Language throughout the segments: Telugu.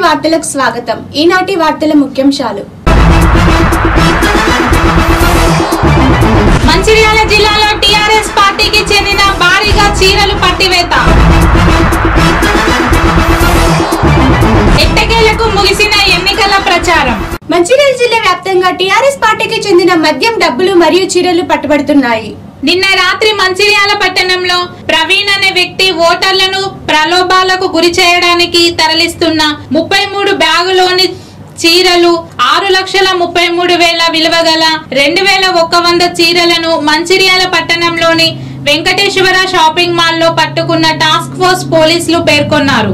వార్తలకు స్వాగతం ఈనాటి వార్తల ముఖ్యాంశాలు మంచిర్యాల జిల్లాలో టీఆర్ఎస్ పార్టీకి చెందిన భారీగా చీరలు పట్టివేత ఎట్టకేలకు ముగిసిన ఎన్నికల ప్రచారం మంచిర్యాల జిల్లా వ్యాప్తంగా టీఆర్ఎస్ పార్టీకి చెందిన మద్యం డబ్బులు మరియు చీరలు పట్టుబడుతున్నాయి నిన్న రాత్రి మంచిర్యాల పట్టణంలో ప్రవీణ్ అనే వ్యక్తి ఓటర్లను ప్రలోభాలకు గురి చేయడానికి తరలిస్తున్న ముప్పై మూడు బ్యాగులోని చీరలు ఆరు లక్షల ముప్పై మూడు వేల విలువ గల రెండు వేల ఒక్క వంద చీరలను మంచిర్యాల పట్టణంలోని వెంకటేశ్వర షాపింగ్ మాల్లో పట్టుకున్న టాస్క్ ఫోర్స్ పోలీసులు పేర్కొన్నారు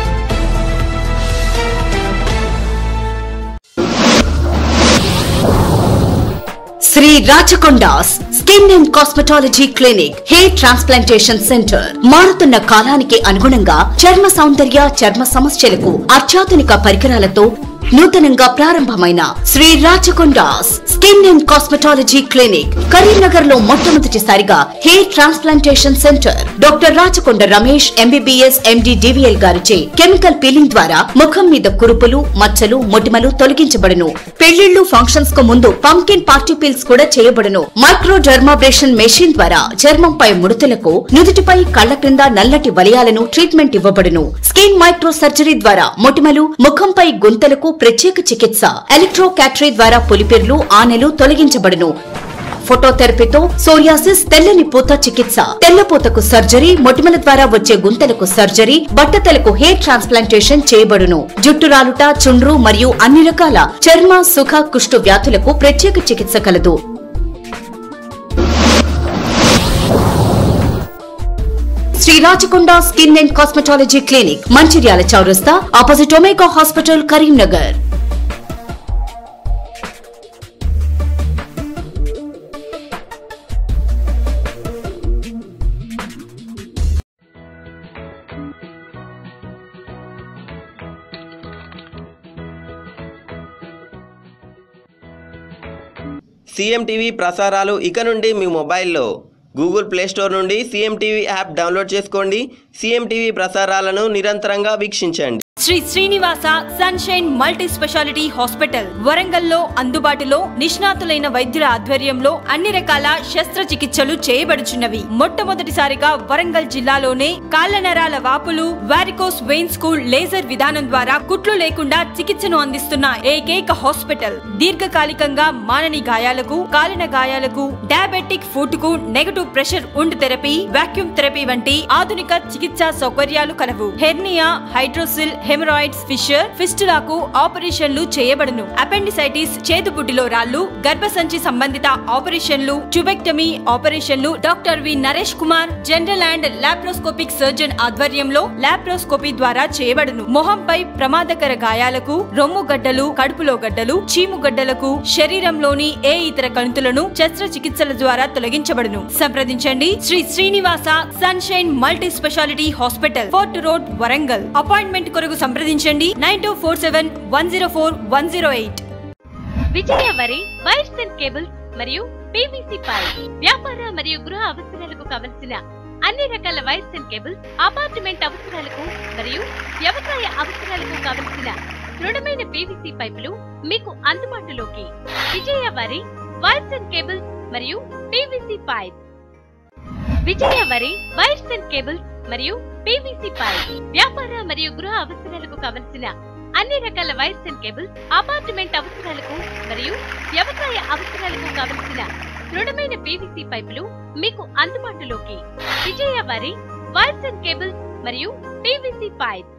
శ్రీ రాచకొండాస్ skin and cosmetology clinic hair transplantation centre మారుతున్న కాలానికి అనుగుణంగా చర్మ సౌందర్య చర్మ సమస్యలకు అత్యాధునిక పరికరాలతో నూతనంగా ప్రారంభమైన శ్రీ రాచకొండాస్ skin and cosmetology clinic Karimnagar లో మొట్టమొదటిసారిగా hair transplantation centre doctor Rachakonda Ramesh MBBS MD DVL గారిచే కెమికల్ పీలింగ్ ద్వారా ముఖం మీద కురుపులు మచ్చలు మొటిమలు తొలగించబడును పెళ్లిళ్లు ఫంక్షన్స్ కు ముందు పంకిన్ పార్టీ పీల్స్ కూడా చేయబడును మైక్రో డర్మాబ్రేషన్ మెషిన్ ద్వారా చర్మంపై ముడతలకు నుదుటిపై కళ్ల క్రింద నల్లటి వలయాలను ట్రీట్మెంట్ ఇవ్వబడును స్కిన్ మైక్రో సర్జరీ ద్వారా మొటిమలు ముఖంపై గుంతలకు ప్రత్యేక చికిత్స ఎలక్ట్రో క్యాటరీ ద్వారా పులిపిర్లు ఆనెలు తొలగించబడును ఫోటోథెరపీతో సోరియాసిస్ తెల్లని పూత చికిత్స తెల్లపూతకు సర్జరీ మొటిమల ద్వారా వచ్చే గుంతలకు సర్జరీ బట్టతలకు హెయిర్ ట్రాన్స్ప్లాంటేషన్ చేయబడును జుట్టు రాలుట చుండ్రు మరియు అన్ని రకాల చర్మ సుఖ కుష్టు వ్యాధులకు ప్రత్యేక చికిత్స కలదు Shri Rachakonda skin and cosmetology clinic Mancherial చౌరస్తా opposite Omega hospital Karimnagar CM TV ప్రసారాలు ఇక నుండి మీ మొబైల్లో గూగుల్ ప్లే స్టోర్ నుండి సీఎం టీవీ యాప్ డౌన్లోడ్ చేసుకోండి సీఎం టీవీ ప్రసారాలను నిరంతరంగా వీక్షించండి Shri Srinivasa Sunshine multi speciality hospital వరంగల్లో అందుబాటులో నిష్ణాతులైన వైద్యుల ఆధ్వర్యంలో అన్ని రకాల శస్త్రచికిత్సలు చేయబడుచున్నవి మొట్టమొదటిసారిగా వరంగల్ జిల్లాలోనే కాళ్ల నరాల వాపులు వారికోస్ వెయిన్స్ కు లేజర్ విధానం ద్వారా కుట్లు లేకుండా చికిత్సను అందిస్తున్న ఏకైక హాస్పిటల్ దీర్ఘకాలికంగా మానని గాయాలకు కాలిన గాయాలకు డయాబెటిక్ ఫుడ్ కు negative pressure wound therapy vacuum therapy వంటి ఆధునిక చికిత్సా సౌకర్యాలు కలవు హెర్నియా హైడ్రోసిల్ హెమరాయిడ్స్ ఫిషర్ ఫిస్టులాకు ఆపరేషన్లు చేయబడును అపెండిసైటిస్ చేతుబుడ్డిలో రాళ్లు గర్భసంచి సంబంధిత ఆపరేషన్లు ట్యూబెక్టమీ ఆపరేషన్లు doctor V Naresh Kumar general and laparoscopic surgeon ఆధ్వర్యంలో లాప్రోస్కోపీ ద్వారా చేయబడును మొహంపై ప్రమాదకర గాయాలకు రొమ్ము గడ్డలు కడుపులో గడ్డలు చీము గడ్డలకు శరీరంలోని ఏ ఇతర కణుతులను శస్త్రచికిత్సల ద్వారా తొలగించబడును సంప్రదించండి Shri Srinivasa Sunshine multi speciality hospital fort road Warangal appointment కొరకు సంప్రదించండి nine two four seven one zero four one zero eight Vijaya వరి వైర్స్ అండ్ కేబుల్స్ మరియు పీవీసీ పైప్ వ్యాపార మరియు గృహ అవసరాలకు కావలసిన అన్ని రకాల వైర్స్ అండ్ కేబుల్స్ అపార్ట్మెంట్ అవసరాలకు మరియు వ్యవసాయ అవసరాలకు కావలసిన దృఢమైన పీవీసీ పైపులు మీకు అందుబాటులోకి విజయ వరి వైర్స్ అండ్ కేబుల్స్ మరియు పీవీసీ పైప్ విజయ వరి వైర్స్ అండ్ కేబుల్స్ మరియు పీవీసీ పైప్ వ్యాపార మరియు గృహ అవసరాలకు కావలసిన అన్ని రకాల వైర్స్ అండ్ కేబుల్స్ అపార్ట్మెంట్ అవసరాలకు మరియు వ్యవసాయ అవసరాలకు కావలసిన దృఢమైన పీవీసీ పైపులు మీకు అందుబాటులోకి విజయ వరి వైర్స్ అండ్ కేబుల్స్ మరియు పీవీసీ పైప్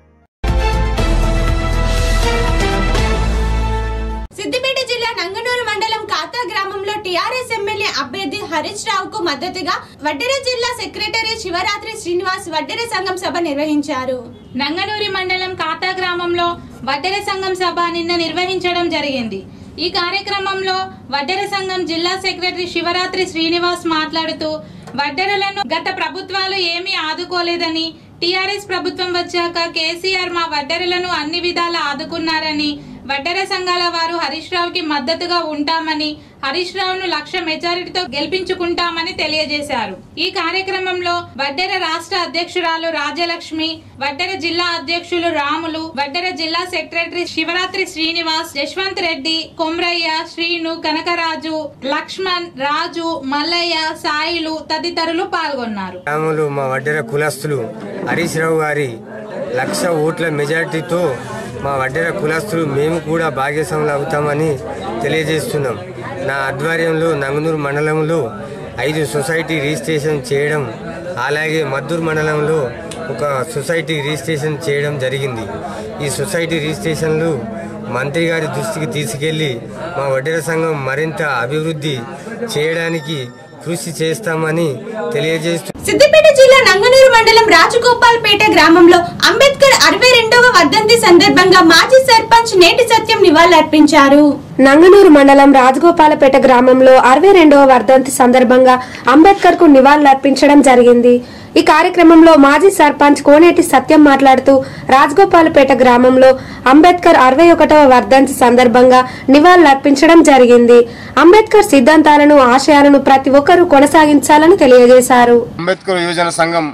సిద్దిపేట జిల్లా నంగనూరు మండలం కాతా గ్రామంలో టీఆర్ఎస్ ఎమ్మెల్యే అభ్యర్థి హరీష్ రావుకు మద్దతుగా వడ్డెర జిల్లా సెక్రటరీ శివరాత్రి శ్రీనివాస్ వడ్డెర సంఘం సభ నిర్వహించారు నంగనూరి మండలం కాతా గ్రామంలో వడ్డెర సంఘం సభ నిన్న నిర్వహించడం జరిగింది ఈ కార్యక్రమంలో వడ్డెర సంఘం జిల్లా సెక్రటరీ శివరాత్రి శ్రీనివాస్ మాట్లాడుతూ వడ్డెరలను గత ప్రభుత్వాలు ఏమీ ఆదుకోలేదని టీఆర్ఎస్ ప్రభుత్వం వచ్చాక కేసీఆర్ మా వడ్డెరలను అన్ని విధాలా ఆదుకున్నారని వడ్డెర సంఘాల వారు హరీష్ రావుకి మద్దతుగా ఉంటామని హరీష్ రావును లక్ష మెజారిటీతో గెలిపించుకుంటామని తెలియజేశారు ఈ కార్యక్రమంలో వడ్డెర రాష్ట్ర అధ్యక్షురాలు రాజలక్ష్మి వడ్డెర జిల్లా అధ్యక్షులు రాములు వడ్డెర జిల్లా సెక్రటరీ శివరాత్రి శ్రీనివాస్ యశ్వంత్ రెడ్డి కొమ్రయ్య శ్రీను కనకరాజు లక్ష్మణ్ రాజు మల్లయ్య సాయిలు తదితరులు పాల్గొన్నారు గ్రామంలో మా వడ్డెర కులస్తులు హరీష్ రావు గారి లక్ష ఓట్ల మెజార్టీతో మా వడ్డెర కులస్తులు మేము కూడా భాగ్యస్వాములు అవుతామని తెలియజేస్తున్నాం నా ఆధ్వర్యంలో నంగనూరు మండలంలో ఐదు సొసైటీ రిజిస్ట్రేషన్ చేయడం అలాగే మద్దూరు మండలంలో ఒక సొసైటీ రిజిస్ట్రేషన్ చేయడం జరిగింది ఈ సొసైటీ రిజిస్ట్రేషన్లు మంత్రి గారి దృష్టికి తీసుకెళ్లి మా వడ్డెర సంఘం మరింత అభివృద్ధి చేయడానికి కృషి చేస్తామని తెలియజేస్తూ సిద్దిపేట జిల్లా నంగనూరు మండలం రాజగోపాల్పేట గ్రామంలో అంబేద్కర్ అరవై రెండవ వర్ధంతి సందర్భంగా మాజీ సర్పంచ్ నేటి సత్యం నివాళులర్పించారు నంగనూరు మండలం రాజగోపాలపేట గ్రామంలో అరవై రెండవ వర్ధంతి సందర్భంగా అంబేద్కర్ కు నివాళులర్పించడం జరిగింది ఈ కార్యక్రమంలో మాజీ సర్పంచ్ కోనేటి సత్యం మాట్లాడుతూ రాజగోపాలపేట గ్రామంలో అంబేద్కర్ అరవై ఒకటవ వర్ధంతి సందర్భంగా నివాళులర్పించడం జరిగింది అంబేద్కర్ సిద్ధాంతాలను ఆశయాలను ప్రతి ఒక్కరూ కొనసాగించాలని తెలియజేశారు అంబేద్కర్ యువజన సంఘం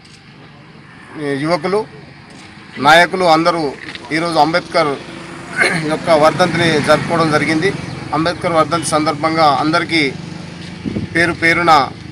ఈ యువకులు నాయకులు అందరూ ఈరోజు అంబేద్కర్ యొక్క వర్ధంతిని జరుపుకోవడం జరిగింది అంబేద్కర్ వర్ధంతి సందర్భంగా అందరికీ పేరు పేరున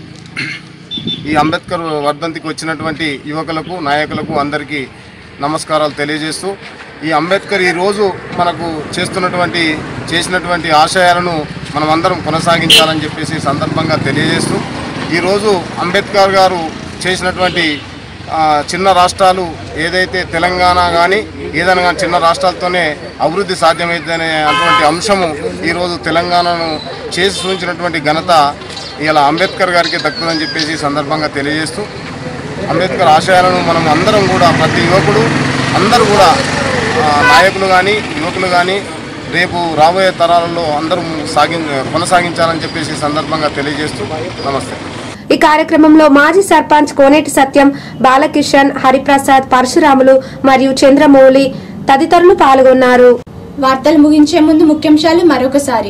ఈ అంబేద్కర్ వర్ధంతికి వచ్చినటువంటి యువకులకు నాయకులకు అందరికీ నమస్కారాలు తెలియజేస్తూ ఈ అంబేద్కర్ ఈరోజు మనకు చేస్తున్నటువంటి చేసినటువంటి ఆశయాలను మనం అందరం కొనసాగించాలని చెప్పేసి ఈ సందర్భంగా తెలియజేస్తూ ఈరోజు అంబేద్కర్ గారు చేసినటువంటి ఆ, చిన్న రాష్ట్రాలు ఏదైతే తెలంగాణ కానీ ఏదైనా కానీ చిన్న రాష్ట్రాలతోనే అభివృద్ధి సాధ్యమైందనే అటువంటి అంశము ఈరోజు తెలంగాణను చేసి చూపించినటువంటి ఘనత ఇలా అంబేద్కర్ గారికి దక్కుతుందని చెప్పేసి ఈ సందర్భంగా తెలియజేస్తూ అంబేద్కర్ ఆశయాలను మనం అందరం కూడా ప్రతి యువకుడు అందరూ కూడా ఆ, నాయకులు కానీ యువకులు కానీ రేపు రాబోయే తరాలలో అందరూ సాగి కొనసాగించాలని చెప్పేసి ఈ సందర్భంగా తెలియజేస్తూ నమస్తే ఈ కార్యక్రమంలో మాజీ సర్పంచ్ కోనేటి సత్యం బాలకిషన్ హరిప్రసాద్ పరశురాములు మరియు చంద్రమౌళి తదితరులు పాల్గొన్నారు వార్తలు ముగించే ముందు ముఖ్యాంశాలు మరొకసారి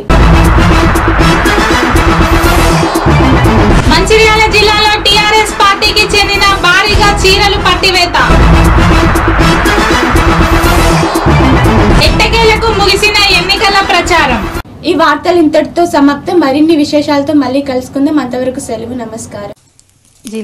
మంచిర్యాల జిల్లాలో టీఆర్ఎస్ పార్టీకి చెందిన భారీగా చీరలు పట్టివేత ఎట్టకేలకు ముగిసిన ఎన్నికల ప్రచారం ఈ వార్తలు ఇంతటితో సమాప్తం మరిన్ని విశేషాలతో మళ్ళీ కలుసుకుందాం అంతవరకు సెలవు నమస్కారం